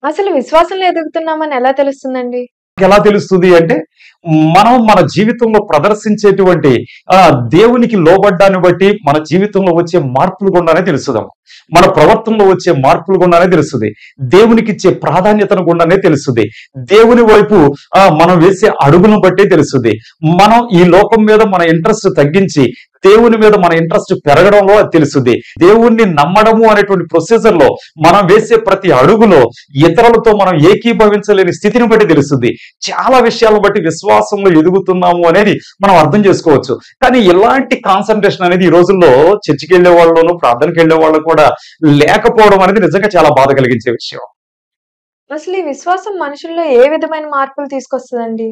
అసలు విశ్వాసంలో ఎదుగుతున్నామని ఎలా తెలుస్తుందండి? ఎలా తెలుస్తుంది అంటే మనం మన జీవితంలో ప్రదర్శించేటువంటి ఆ దేవునికి లోబడ్డాన్ని బట్టి మన జీవితంలో వచ్చే మార్పులు గుండానే తెలుస్తుందమ్మ మన ప్రవర్తనలో వచ్చే మార్పులు గుండానే తెలుస్తుంది దేవునికి ఇచ్చే ప్రాధాన్యతను గుండానే తెలుస్తుంది దేవుని వైపు ఆ మనం వేసే అడుగులను బట్టే తెలుస్తుంది మనం ఈ లోకం మీద మన ఇంట్రెస్ట్ తగ్గించి దేవుని మీద మన ఇంట్రెస్ట్ పెరగడంలో అది తెలుస్తుంది దేవుణ్ణి నమ్మడము అనేటువంటి ప్రొసీజర్ లో మనం వేసే ప్రతి అడుగులో ఇతరులతో మనం ఏకీభవించలేని స్థితిని బట్టి తెలుస్తుంది చాలా విషయాలను బట్టి విశ్వాసంలో ఎదుగుతున్నాము అనేది మనం అర్థం చేసుకోవచ్చు కానీ ఇలాంటి కాన్సన్ట్రేషన్ అనేది ఈ రోజుల్లో చర్చికి వెళ్లే వాళ్ళలోనూ ప్రార్థనకి వెళ్లే వాళ్ళు కూడా లేకపోవడం అనేది నిజంగా చాలా బాధ కలిగించే విషయం అసలు ఈ విశ్వాసం మనుషుల్లో ఏ విధమైన మార్పులు తీసుకొస్తదండి?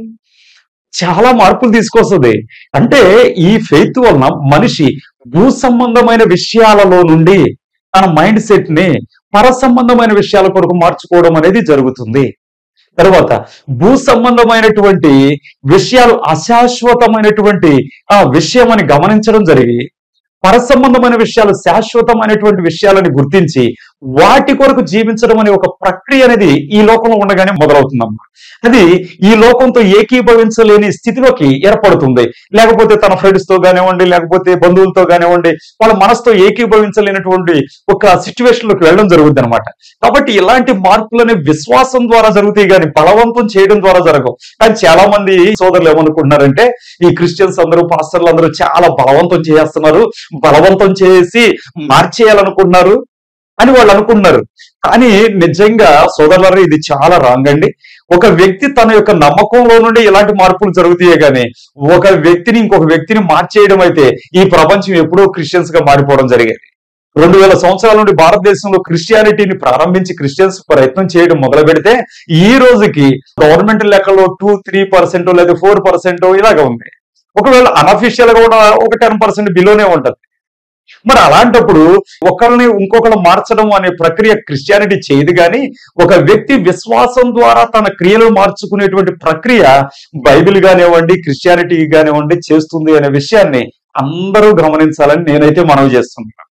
చాలా మార్పులు తీసుకొస్తుంది అంటే ఈ ఫెయిత్ వలన మనిషి భూ సంబంధమైన విషయాలలో నుండి తన మైండ్ సెట్ ని పర సంబంధమైన విషయాల కొరకు మార్చుకోవడం అనేది జరుగుతుంది తర్వాత భూ సంబంధమైనటువంటి విషయాలు అశాశ్వతమైనటువంటి ఆ విషయం అని గమనించడం జరిగి పర సంబంధమైన విషయాలు శాశ్వతమైనటువంటి విషయాలని గుర్తించి వాటి కొరకు జీవించడం అనే ఒక ప్రక్రియ అనేది ఈ లోకంలో ఉండగానే మొదలవుతుందమ్మా అది ఈ లోకంతో ఏకీభవించలేని స్థితిలోకి ఏర్పడుతుంది లేకపోతే తన ఫ్రెండ్స్ తో కానివ్వండి లేకపోతే బంధువులతో కానివ్వండి వాళ్ళ మనసుతో ఏకీభవించలేనటువంటి ఒక సిచ్యువేషన్ లోకి వెళ్ళడం జరుగుతుంది అనమాట కాబట్టి ఇలాంటి మార్పులని విశ్వాసం ద్వారా జరుగుతాయి కానీ బలవంతం చేయడం ద్వారా జరగవు కానీ చాలా మంది సోదరులు ఏమనుకుంటున్నారంటే ఈ క్రిస్టియన్స్ అందరూ పాస్టర్లు అందరూ చాలా బలవంతం చేస్తున్నారు బలవంతం చేసి మార్చేయాలనుకుంటున్నారు అని వాళ్ళు అనుకున్నారు కానీ నిజంగా సోదరులారా ఇది చాలా రాంగ్ అండి ఒక వ్యక్తి తన యొక్క నమ్మకంలో నుండి ఇలాంటి మార్పులు జరుగుతాయే కానీ ఒక వ్యక్తిని ఇంకొక వ్యక్తిని మార్చేయడం అయితే ఈ ప్రపంచం ఎప్పుడో క్రిస్టియన్స్ గా మారిపోవడం జరిగేది రెండు వేల సంవత్సరాల నుండి భారతదేశంలో క్రిస్టియానిటీని ప్రారంభించి క్రిస్టియన్స్ ప్రయత్నం చేయడం మొదలు పెడితే ఈ రోజుకి గవర్నమెంట్ లెక్కలో టూ త్రీ పర్సెంట్ లేదా ఫోర్ పర్సెంట్ ఇలాగ ఉంది ఒకవేళ అనఫిషియల్ గా కూడా ఒక టెన్ పర్సెంట్ బిలోనే ఉంటది మరి అలాంటప్పుడు ఒకరిని ఇంకొకరు మార్చడం అనే ప్రక్రియ క్రిస్టియానిటీ చేయదు కానీ ఒక వ్యక్తి విశ్వాసం ద్వారా తన క్రియలు మార్చుకునేటువంటి ప్రక్రియ బైబిల్ కానివ్వండి క్రిస్టియానిటీ కానివ్వండి చేస్తుంది అనే విషయాన్ని అందరూ గమనించాలని నేనైతే మనవి చేస్తున్నాను